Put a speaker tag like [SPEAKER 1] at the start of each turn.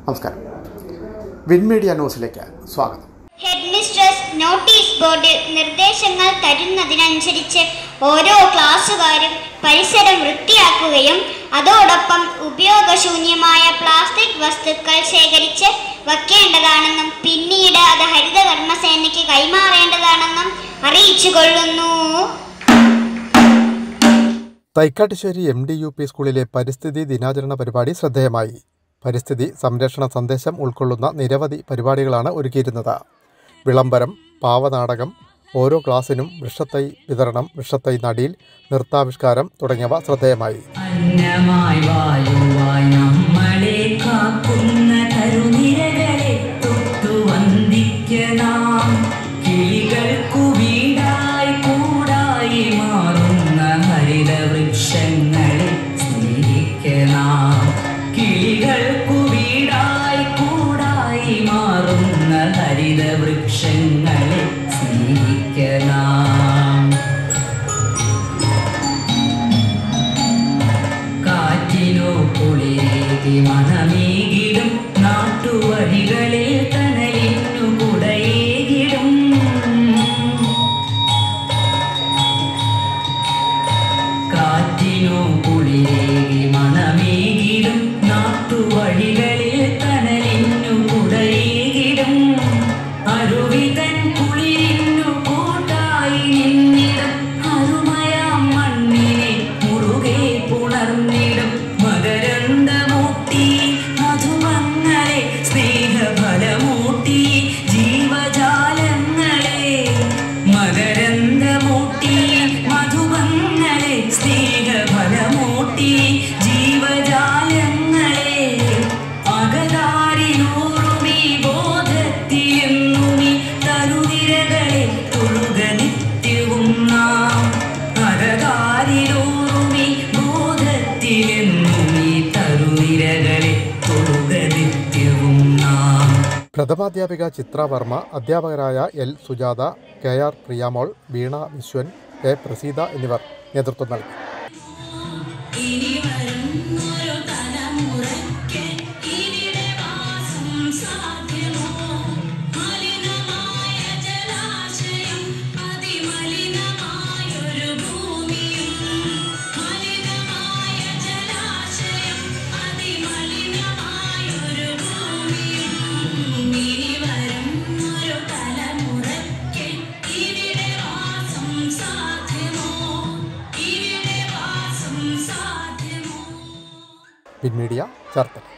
[SPEAKER 1] നമസ്കാരം വിൻമീഡിയ ന്യൂസിലേക്ക് സ്വാഗതം
[SPEAKER 2] ഹെഡ് മിസ്ട്രസ് നോട്ടീസ് ബോർഡിൽ നിർദ്ദേശങ്ങൾ തരുന്നതിനനുസരിച്ച് ഓരോ ക്ലാസ്സുകാരും പരിസരം വൃത്തിയാക്കുകയും അതോടൊപ്പം ഉപയോഗശൂന്യമായ പ്ലാസ്റ്റിക് വസ്തുക്കൾ ശേഖരിച്ച് വയ്ക്കേണ്ടതാണെന്നും പിന്നീട് അത് ഹരിത കർമ്മസേനയ്ക്ക് കൈമാറേണ്ടതാണെന്നും അറിയിച്ചു കൊള്ളുന്നു
[SPEAKER 1] Thykkattussery M D U P സ്കൂളിലെ പരിസ്ഥിതി ദിനാചരണ പരിപാടി ശ്രദ്ധേയമായി പരിസ്ഥിതി സംരക്ഷണ സന്ദേശം ഉൾക്കൊള്ളുന്ന നിരവധി പരിപാടികളാണ് ഒരുക്കിയിരുന്നത് വിളംബരം പാവനാടകം ഓരോ ക്ലാസ്സിനും വൃക്ഷത്തൈ വിതരണം വൃക്ഷത്തൈ നടീൽ നൃത്താവിഷ്കാരം തുടങ്ങിയവ ശ്രദ്ധേയമായി
[SPEAKER 3] അന്നമായി വായുവായി നമ്മളെ കാക്കുന്ന കരുനിരകളെ തൊട്ടു വന്ദിക്കണം കിളികൾക്കു വീടായി കൂടായി മാറുന്ന ഹരിത വൃക്ഷങ്ങളെ സ്നേഹിക്കണം കിളികൾക്കു വീടായി കൂടായി മാറുന്ന ഹരിത വൃക്ഷങ്ങളെ സ്നേഹിക്കണം കാറ്റിനോ കുളിരേകി മണമേകിടും നാട്ടുവഴികളിൽ തണലിന്നു കുടയേകിടും കാറ്റിനോ കുളിരേകി മണമേകിടും നാട്ടുവഴികളിൽ തണലിന്നു കുടയേകിടും അരുവിതൻ കുളിരിന്നു കൂട്ടായി നിന്നിടും അരുമയാം മണ്ണിനെ മുറുകെ പുണർന്നിടും മകരന്തമൂട്ടി മധുമങ്ങളെ സ്നേഹഫലമൂട്ടി ജീവജാലങ്ങളെ മകരന്തമൂട്ടി മധുമങ്ങളെ സ്നേഹഫലമൂട്ടി ജീവജാലങ്ങളെ അകതാരിലൂറുമീ ബോധത്തിലെന്നുമീ തരുനിരകളെ തൊഴുക നിത്യവും നാം അകതാരിലൂറുമീ ബോധത്തിലെന്നുമീ തരുനിരകളെ തൊഴുക നിത്യവും നാം
[SPEAKER 1] പ്രഥമാധ്യാപിക ചിത്ര വർമ്മ അധ്യാപകരായ L Sujatha K R Priyamol Veena Viswan A Praseetha എന്നിവർ നേതൃത്വം നൽകി
[SPEAKER 3] ഇനി വരുന്നൊരു തലമുറയ്ക്ക് ഇവിടെ വാസം സാധ്യമോ മലിനമായ ജലാശയം അതിമലിനമായൊരു ഭൂമിയും മലിനമായ ജലാശയം അതിമലിനമായൊരു ഭൂമിയും ഇനി വരുന്നൊരു തലമുറയ്ക്ക് ഇവിടെ വാസം സാധ്യമോ ഇവിടെ വാസം സാധ്യമോ
[SPEAKER 1] പിൻമീഡിയ ചേർത്തല